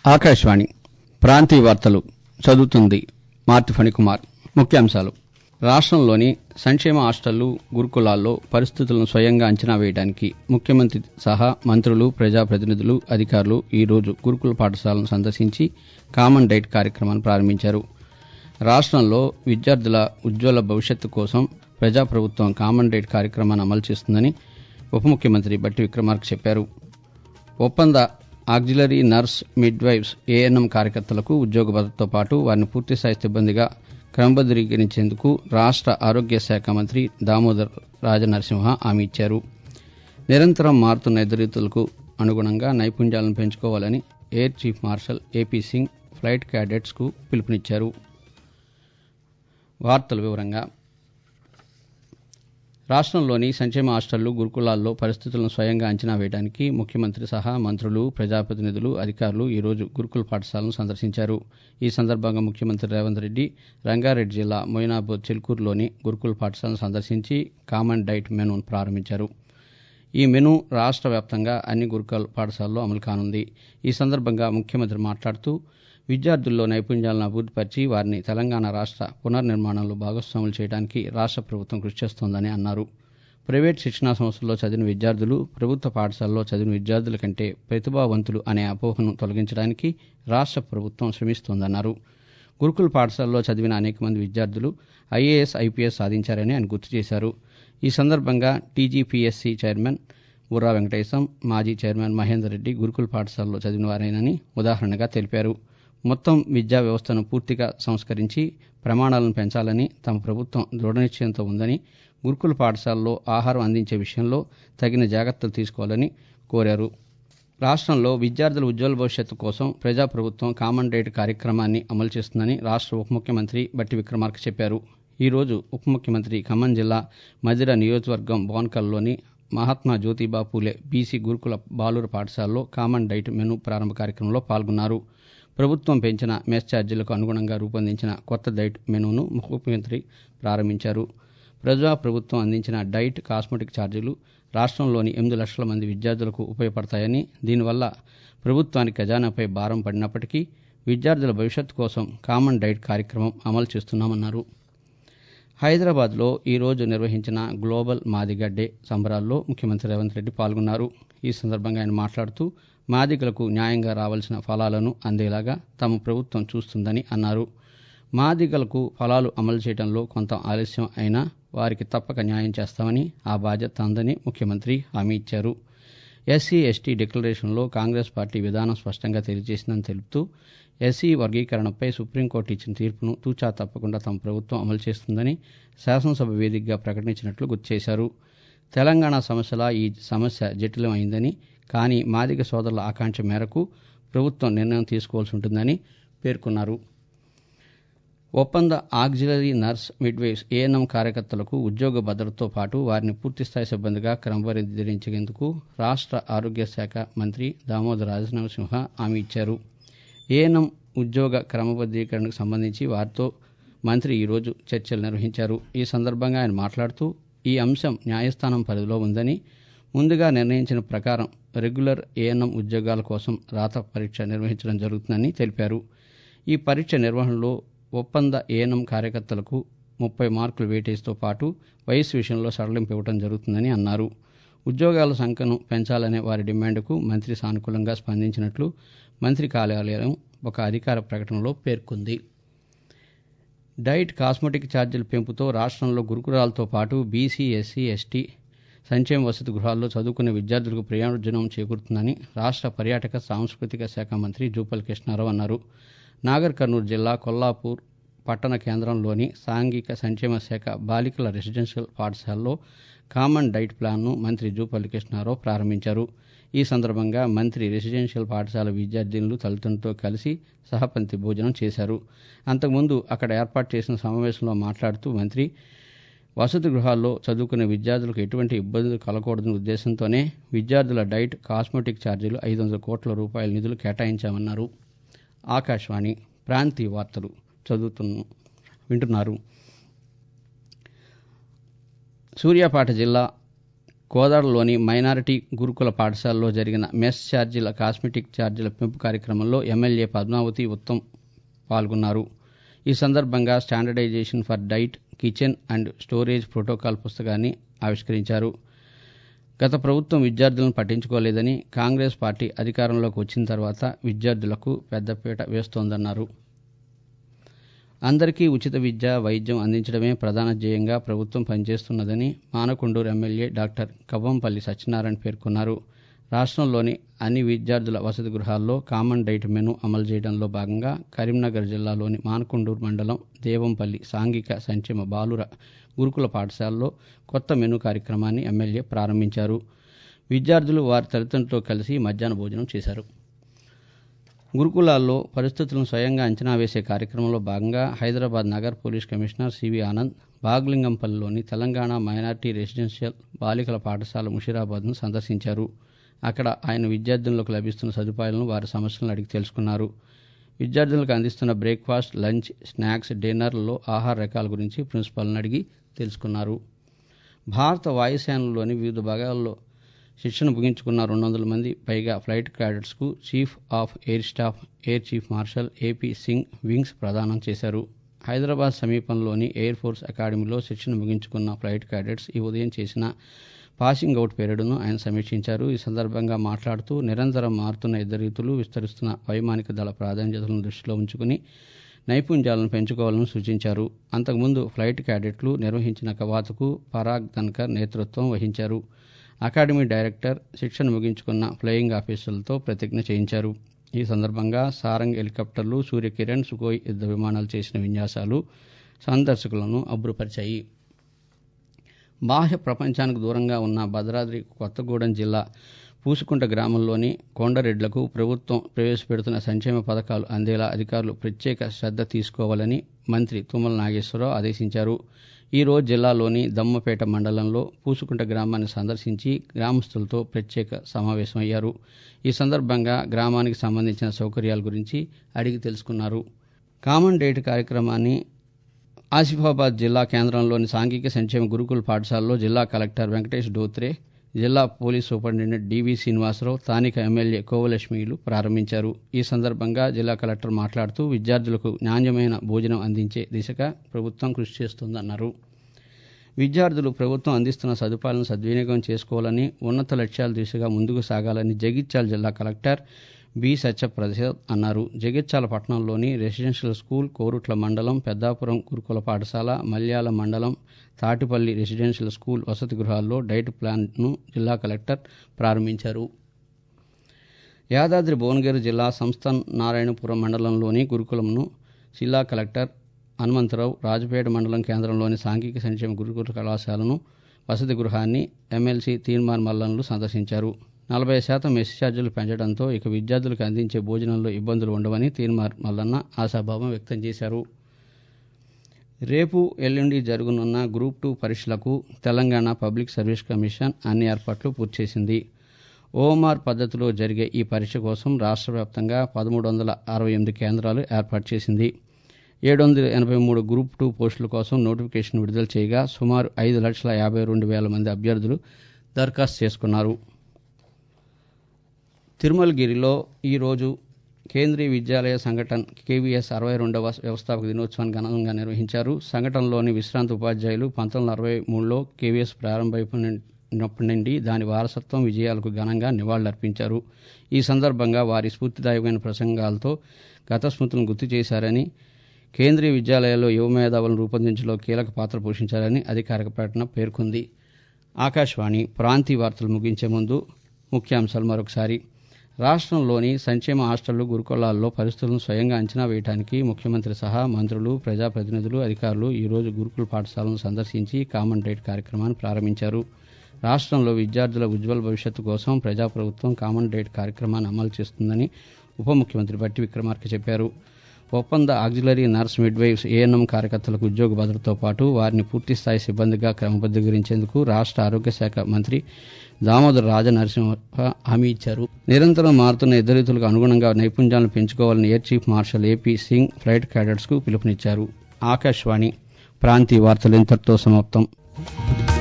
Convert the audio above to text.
ఆకాశవాణి ప్రాంతీయ వార్తలు చదువుతుంది మార్తి ఫణికుమార్ ముఖ్యాంశాలు రాష్ట్రంలోని సంక్షేమ హాస్టళ్లు గురుకులాల్లో పరిస్థితులను స్వయంగా అంచనా వేయడానికి ముఖ్యమంత్రి సహా మంత్రులు ప్రజాప్రతినిధులు అధికారులు ఈ రోజు గురుకుల పాఠశాలను సందర్శించి కామన్ డైట్ కార్యక్రమాన్ని ప్రారంభించారు రాష్ట్రంలో విద్యార్థుల ఉజ్వల భవిష్యత్తు కోసం ప్రజాప్రభుత్వం కామన్ డైట్ కార్యక్రమాన్ని అమలు చేస్తుందని ఉప ముఖ్యమంత్రి బట్టి విక్రమార్క చెప్పారు ఒప్పంద ఆక్సిలరీ నర్స్ మిడ్వైఫ్స్ ఏఎన్ఎం కార్యకర్తలకు ఉద్యోగ భద్రతతో పాటు వారిని పూర్తిస్థాయి సిబ్బందిగా క్రమబద్దీకరించేందుకు రాష్ట్ర ఆరోగ్య శాఖ మంత్రి దామోదర్ రాజనరసింహ హామీ ఇచ్చారు నిరంతరం మారుతున్న ఎదురీతులకు అనుగుణంగా నైపుణ్యాలను పెంచుకోవాలని air chief marshal AP Singh flight cadets కు పిలుపునిచ్చారు వార్తల వివరంగా రాష్ట్రంలోని సంక్షేమ హాస్టళ్లు గురుకులాల్లో పరిస్థితులను స్వయంగా అంచనా వేయడానికి ముఖ్యమంత్రి సహా మంత్రులు ప్రజాప్రతినిధులు అధికారులు ఈ రోజు గురుకుల పాఠశాలను సందర్శించారు ఈ సందర్భంగా ముఖ్యమంత్రి రేవంత్ రెడ్డి రంగారెడ్డి జిల్లా మొయినాబాద్ చిల్కూరులోని గురుకుల పాఠశాలను సందర్శించి కామన్ డైట్ మెనూను ప్రారంభించారు ఈ మెనూ రాష్ట్ర వ్యాప్తంగా అన్ని గురుకుల పాఠశాలల్లో అమలు కానుంది ఈ సందర్భంగా ముఖ్యమంత్రి మాట్లాడుతూ విద్యార్థుల్లో నైపుణ్యాలను అభివృద్ధిపరిచి వారిని తెలంగాణ రాష్ట్ర పునర్నిర్మాణంలో భాగస్వాములు చేయడానికి రాష్ట్ర ప్రభుత్వం కృషి చేస్తోందని అన్నారు ప్రైవేట్ శిక్షణా సంస్థల్లో చదివిన విద్యార్థులు ప్రభుత్వ పాఠశాలలో చదివిన విద్యార్థుల కంటే ప్రతిభావంతులు అనే అపోహను తొలగించడానికి రాష్ట్ర ప్రభుత్వం శ్రమిస్తోందన్నారు గురుకుల పాఠశాలలో చదివిన అనేక మంది విద్యార్థులు ఐఏఎస్ ఐపీఎస్ సాధించారని ఆయన గుర్తు చేశారు ఈ సందర్భంగా టీజీపీఎస్సీ చైర్మన్ బుర్రా వెంకటేశం మాజీ చైర్మన్ మహేందర్ రెడ్డి గురుకుల పాఠశాలలో చదివిన వారేనని ఉదాహరణగా తెలిపారు మొత్తం విద్యా వ్యవస్థను పూర్తిగా సంస్కరించి ప్రమాణాలను పెంచాలని తమ ప్రభుత్వం దృఢనిశ్చయంతో ఉందని గురుకుల పాఠశాలలో ఆహారం అందించే విషయంలో తగిన జాగ్రత్తలు తీసుకోవాలని కోరారు రాష్ట్రంలో విద్యార్థుల ఉజ్వల భవిష్యత్తు కోసం ప్రజాప్రభుత్వం కామన్ డైట్ కార్యక్రమాన్ని అమలు చేస్తుందని రాష్ట్ర ఉప ముఖ్యమంత్రి బట్టి విక్రమార్క చెప్పారు ఈ రోజు ఉప ముఖ్యమంత్రి ఖమ్మం జిల్లా మదిర నియోజకవర్గం బోన్కల్లోని మహాత్మా జ్యోతిబా పూలే బీసీ గురుకుల బాలుర పాఠశాలలో కామన్ డైట్ మెనూ ప్రారంభ కార్యక్రమంలో పాల్గొన్నారు ప్రభుత్వం పెంచిన మెస్ ఛార్జీలకు అనుగుణంగా రూపొందించిన కొత్త డైట్ మెనూను ముఖ్యమంత్రి ప్రారంభించారు ప్రజా ప్రభుత్వం అందించిన డైట్ కాస్మెటిక్ ఛార్జీలు రాష్ట్రంలోని ఎనిమిది లక్షల మంది విద్యార్థులకు ఉపయోగపడతాయని దీనివల్ల ప్రభుత్వానికి ఖజానాపై భారం పడినప్పటికీ విద్యార్థుల భవిష్యత్తు కోసం కామన్ డైట్ కార్యక్రమం అమలు చేస్తున్నామన్నారు హైదరాబాద్లో ఈ రోజు నిర్వహించిన గ్లోబల్ మాదిగ డే సంబరాల్లో ముఖ్యమంత్రి రేవంత్ రెడ్డి పాల్గొన్నారు ఈ సందర్భంగా ఆయన మాట్లాడుతూ మాదిగలకు న్యాయంగా రావాల్సిన ఫలాలను అందేలాగా తమ ప్రభుత్వం చూస్తుందని అన్నారు మాదిగలకు ఫలాలు అమలు చేయడంలో కొంత ఆలస్యం అయినా వారికి తప్పక న్యాయం చేస్తామని ఆ బాధ్యత అందని ముఖ్యమంత్రి హామీ ఇచ్చారు ఎస్సీ ఎస్టీ డిక్లరేషన్లో కాంగ్రెస్ పార్టీ విధానం స్పష్టంగా తెలియజేసిందని తెలుపుతూ ఎస్సీ వర్గీకరణపై సుప్రీంకోర్టు ఇచ్చిన తీర్పును తూచా తప్పకుండా తమ ప్రభుత్వం అమలు చేస్తుందని శాసనసభ వేదికగా ప్రకటించినట్లు గుర్తు చేశారు తెలంగాణ సమస్యల ఈ సమస్య జటిలమైందని కానీ మాదిగ సోదరుల ఆకాంక్ష మేరకు ప్రభుత్వం నిర్ణయం తీసుకోవాల్సి ఉంటుందని పేర్కొన్నారు ఒప్పంద ఆక్సిలరీ నర్స్ మిడ్వైఫ్స్ ఏఎన్ఎం కార్యకర్తలకు ఉద్యోగ భద్రతతో పాటు వారిని పూర్తిస్థాయి సిబ్బందిగా క్రమబద్దీకరించేందుకు రాష్ట్ర ఆరోగ్య శాఖ మంత్రి దామోదర్ రాజనరసింహ హామీ ఇచ్చారు ఏఎన్ఎం ఉద్యోగ క్రమబద్దీకరణకు సంబంధించి వారితో మంత్రి ఈరోజు చర్చలు నిర్వహించారు ఈ సందర్భంగా ఆయన మాట్లాడుతూ ఈ అంశం న్యాయస్థానం పరిధిలో ఉందని ముందుగా నిర్ణయించిన ప్రకారం రెగ్యులర్ ఏఎన్ఎం ఉద్యోగాల కోసం రాత పరీక్ష నిర్వహించడం జరుగుతుందని తెలిపారు ఈ పరీక్ష నిర్వహణలో ఒప్పంద ఏఎన్ఎం కార్యకర్తలకు ముప్పై మార్కుల వెయిటేజ్తో పాటు వయసు విషయంలో సడలింపు ఇవ్వడం జరుగుతుందని అన్నారు ఉద్యోగాల సంఖ్యను పెంచాలనే వారి డిమాండ్కు మంత్రి సానుకూలంగా స్పందించినట్లు మంత్రి కార్యాలయం ఒక అధికార ప్రకటనలో పేర్కొంది డైట్ కాస్మెటిక్ ఛార్జీల పెంపుతో రాష్ట్రంలో గురుకులాలతో పాటు బీసీ ఎస్సీ ఎస్టీ సంక్షేమ వసతి గృహాల్లో చదువుకునే విద్యార్థులకు ప్రయోజనం చేకూరుతుందని రాష్ట్ర పర్యాటక సాంస్కృతిక శాఖ మంత్రి జూపల్ కృష్ణారావు అన్నారు నాగర్ కర్నూలు జిల్లా కొల్లాపూర్ పట్టణ కేంద్రంలోని సాంఘిక సంక్షేమ శాఖ బాలికల రెసిడెన్షియల్ పాఠశాలలో కామన్ డైట్ ప్లాన్ను మంత్రి జూపల్లి కృష్ణారావు ప్రారంభించారు ఈ సందర్భంగా మంత్రి రెసిడెన్షియల్ పాఠశాల విద్యార్థినులు తల్లిదండ్రులతో కలిసి సహపంక్తి భోజనం చేశారు అంతకుముందు అక్కడ ఏర్పాటు చేసిన సమావేశంలో మాట్లాడుతూ మంత్రి వసతి గృహాల్లో చదువుకునే విద్యార్థులకు ఎటువంటి ఇబ్బందులు కలగకూడదనే ఉద్దేశంతోనే విద్యార్థుల డైట్ కాస్మెటిక్ ఛార్జీలు ఐదు వందల కోట్ల రూపాయల నిధులు కేటాయించామన్నారు ఆకాశవాణి ప్రాంతీయ వార్తలు చదువుతున్న వింటున్నారు సూర్యాపేట జిల్లా కోదాడలోని మైనారిటీ గురుకుల పాఠశాలలో జరిగిన మెస్ ఛార్జీల కాస్మెటిక్ ఛార్జీల పెంపు కార్యక్రమంలో ఎమ్మెల్యే పద్మావతి ఉత్తమ్ పాల్గొన్నారు ఈ సందర్భంగా standardisation for diet kitchen and storage protocol పుస్తకాన్ని ఆవిష్కరించారు గత ప్రభుత్వం విద్యార్థులను పట్టించుకోలేదని కాంగ్రెస్ పార్టీ అధికారంలోకి వచ్చిన తర్వాత విద్యార్థులకు పెద్దపీట వేస్తోందన్నారు అందరికీ ఉచిత విద్య వైద్యం అందించడమే ప్రధాన ధ్యేయంగా ప్రభుత్వం పనిచేస్తున్నదని మానకొండూరు ఎమ్మెల్యే డాక్టర్ కవ్వంపల్లి సత్యనారాయణ పేర్కొన్నారు రాష్ట్రంలోని అన్ని విద్యార్థుల వసతి గృహాల్లో కామన్ డైట్ మెను అమలు చేయడంలో భాగంగా కరీంనగర్ జిల్లాలోని మానకొండూరు మండలం దేవంపల్లి సాంఘిక సంక్షేమ బాలుర గురుకుల పాఠశాలలో కొత్త మెను కార్యక్రమాన్ని ఎమ్మెల్యే ప్రారంభించారు విద్యార్థులు వారి తల్లిదండ్రులతో కలిసి మధ్యాహ్న భోజనం చేశారు గురుకులాల్లో పరిస్థితులను స్వయంగా అంచనా వేసే కార్యక్రమంలో భాగంగా హైదరాబాద్ నగర్ పోలీస్ కమిషనర్ సివి ఆనంద్ బాగ్లింగంపల్లిలోని తెలంగాణ మైనార్టీ రెసిడెన్షియల్ బాలికల పాఠశాల ముషీరాబాద్ను సందర్శించారు అక్కడ ఆయన విద్యార్థులకు లభిస్తున్న సదుపాయాలను వారి సమస్యలను అడిగి తెలుసుకున్నారు విద్యార్థులకు అందిస్తున్న బ్రేక్ఫాస్ట్ లంచ్ స్నాక్స్ డిన్నర్లలో ఆహార రకాల గురించి ప్రిన్సిపాల్ని అడిగి తెలుసుకున్నారు భారత వాయుసేనలోని వివిధ భాగాల్లో శిక్షణ ముగించుకున్న రెండు వందల మంది పైగా ఫ్లైట్ క్యాడెట్స్కు chief of air staff air chief marshal AP Singh wings ప్రదానం చేశారు హైదరాబాద్ సమీపంలోని ఎయిర్ ఫోర్స్ అకాడమీలో శిక్షణ ముగించుకున్న ఫ్లైట్ క్యాడెట్స్ ఈ ఉదయం చేసిన పాసింగ్ అవుట్ పీరియడ్ను ఆయన సమీక్షించారు ఈ సందర్భంగా మాట్లాడుతూ నిరంతరం మారుతున్న యుద్ధ రీతులు విస్తరిస్తున్న వైమానిక దళ ప్రాధాన్యతలను దృష్టిలో ఉంచుకుని నైపుణ్యాలను పెంచుకోవాలని సూచించారు అంతకుముందు ఫ్లైట్ క్యాడెట్లు నిర్వహించిన కవాతుకు పరాగ్ ధన్కర్ నేతృత్వం వహించారు అకాడమీ డైరెక్టర్ శిక్షణ ముగించుకున్న ఫ్లయింగ్ ఆఫీసర్లతో ప్రతిజ్ఞ చేయించారు ఈ సందర్భంగా సారంగ్ హెలికాప్టర్లు సూర్యకిరణ్ సుకోయ్ యుద్ధ విమానాలు చేసిన విన్యాసాలు సందర్శకులను అబ్బురపరిచాయి బాహ్య ప్రపంచానికి దూరంగా ఉన్న భద్రాద్రి కొత్తగూడెం జిల్లా పూసుకుంట గ్రామంలోని కొండరెడ్లకు ప్రభుత్వం ప్రవేశపెడుతున్న సంక్షేమ పథకాలు అందేలా అధికారులు ప్రత్యేక శ్రద్ధ తీసుకోవాలని మంత్రి తుమ్మల నాగేశ్వరరావు ఆదేశించారు ఈ రోజు జిల్లాలోని దమ్మపేట మండలంలో పూసుకుంట గ్రామాన్ని సందర్శించి గ్రామస్తులతో ప్రత్యేక సమావేశమయ్యారు ఈ సందర్భంగా గ్రామానికి సంబంధించిన సౌకర్యాల గురించి అడిగి తెలుసుకున్నారు కామన్ డేట్ కార్యక్రమాన్ని ఆసిఫాబాద్ జిల్లా కేంద్రంలోని సాంఘిక సంక్షేమ గురుకుల పాఠశాలలో జిల్లా కలెక్టర్ వెంకటేష్ డోత్రే జిల్లా పోలీస్ సూపరింటెండెంట్ డివి శ్రీనివాసరావు స్థానిక ఎమ్మెల్యే కోవలక్ష్మిలు ప్రారంభించారు ఈ సందర్భంగా జిల్లా కలెక్టర్ మాట్లాడుతూ విద్యార్థులకు నాణ్యమైన భోజనం అందించే దిశగా ప్రభుత్వం కృషి చేస్తోందన్నారు విద్యార్థులు ప్రభుత్వం అందిస్తున్న సదుపాయాలను సద్వినియోగం చేసుకోవాలని ఉన్నత లక్ష్యాల దిశగా ముందుకు సాగాలని జగిత్యాల జిల్లా కలెక్టర్ బి సత్యప్రసాద్ అన్నారు జగిత్యాల పట్టణంలోని రెసిడెన్షియల్ స్కూల్ కోరుట్ల మండలం పెద్దాపురం గురుకుల పాఠశాల మల్యాల మండలం తాటిపల్లి రెసిడెన్షియల్ స్కూల్ వసతి గృహాల్లో డైట్ ప్లాన్ను జిల్లా కలెక్టర్ ప్రారంభించారు యాదాద్రి భువనగిరి జిల్లా సంస్థాన్ నారాయణపురం మండలంలోని గురుకులంను జిల్లా కలెక్టర్ హనుమంతరావు రాజపేట మండలం కేంద్రంలోని సాంఘిక సంక్షేమ గురుకుల కళాశాలను వసతి గృహాన్ని ఎమ్మెల్సీ తీన్మార్ మల్లన్లు సందర్శించారు నలభై శాతం మెస్ ఛార్జీలు పెంచడంతో ఇక విద్యార్థులకు అందించే భోజనంలో ఇబ్బందులు ఉండవని తీన్మార్ మల్లన్న ఆశాభావం వ్యక్తం చేశారు రేపు ఎల్లుండి జరగనున్న గ్రూప్ టూ పరీక్షలకు తెలంగాణ పబ్లిక్ సర్వీస్ కమిషన్ అన్ని ఏర్పాట్లు పూర్తి చేసింది ఓఎంఆర్ పద్ధతిలో జరిగే ఈ పరీక్ష కోసం రాష్ట్ర వ్యాప్తంగా పదమూడు వందల అరవై ఎనిమిది కేంద్రాలు ఏర్పాటు చేసింది ఏడు వందల ఎనభై మూడు గ్రూప్ టూ పోస్టుల కోసం నోటిఫికేషన్ విడుదల చేయగా సుమారు ఐదు లక్షల యాభై రెండు వేల మంది అభ్యర్థులు దరఖాస్తు చేసుకున్నారు తిరుమలగిరిలో ఈరోజు కేంద్రీయ విద్యాలయ సంఘటన కేవీఎస్ అరవై రెండవ వ్యవస్థాపక దినోత్సవాన్ని ఘనంగా నిర్వహించారు సంఘటనలోని విశ్రాంత ఉపాధ్యాయులు పంతొమ్మిది వందల అరవై మూడులో కేవీఎస్ ప్రారంభమైనప్పటి నుండి దాని వారసత్వం విజయాలకు ఘనంగా నివాళులర్పించారు ఈ సందర్భంగా వారి స్ఫూర్తిదాయకమైన ప్రసంగాలతో గత స్మృతులను గుర్తు చేశారని కేంద్రీయ విద్యాలయాల్లో యువ మేధావులను రూపొందించడంలో కీలక పాత్ర పోషించారని అధికారిక ప్రకటన పేర్కొంది ఆకాశవాణి ప్రాంతీయ వార్తలు ముగించే ముందు ముఖ్యాంశాలు మరొకసారి రాష్ట్రంలోని సంక్షేమ హాస్టళ్లు గురుకులాల్లో పరిస్థితులను స్వయంగా అంచనా వేయడానికి ముఖ్యమంత్రి సహా మంత్రులు ప్రజాప్రతినిధులు అధికారులు ఈరోజు గురుకుల పాఠశాలను సందర్శించి కామన్ డైట్ కార్యక్రమాన్ని ప్రారంభించారు రాష్ట్రంలో విద్యార్థుల ఉజ్వల భవిష్యత్తు కోసం ప్రజాప్రభుత్వం కామన్ డైట్ కార్యక్రమాన్ని అమలు చేస్తుందని ఉప ముఖ్యమంత్రి బట్టి విక్రమార్క చెప్పారు ఒప్పంద ఆక్సిలరీ నర్స్ మిడ్వైఫ్స్ ఏఎన్ఎం కార్యకర్తలకు ఉద్యోగ భద్రతతో పాటు వారిని పూర్తిస్థాయి సిబ్బందిగా క్రమబద్దీకరించేందుకు రాష్ట్ర ఆరోగ్య శాఖ మంత్రి దామోదర రాజనరసింహ హామీ ఇచ్చారు నిరంతరం మారుతున్న ఇద్దరితులకు అనుగుణంగా నైపుణ్యాలను పెంచుకోవాలని air chief marshal AP Singh flight క్యాడెట్స్కు పిలుపునిచ్చారు ఆకాశవాణి ప్రాంతీయ వార్తలు ఇంతటితో సమాప్తం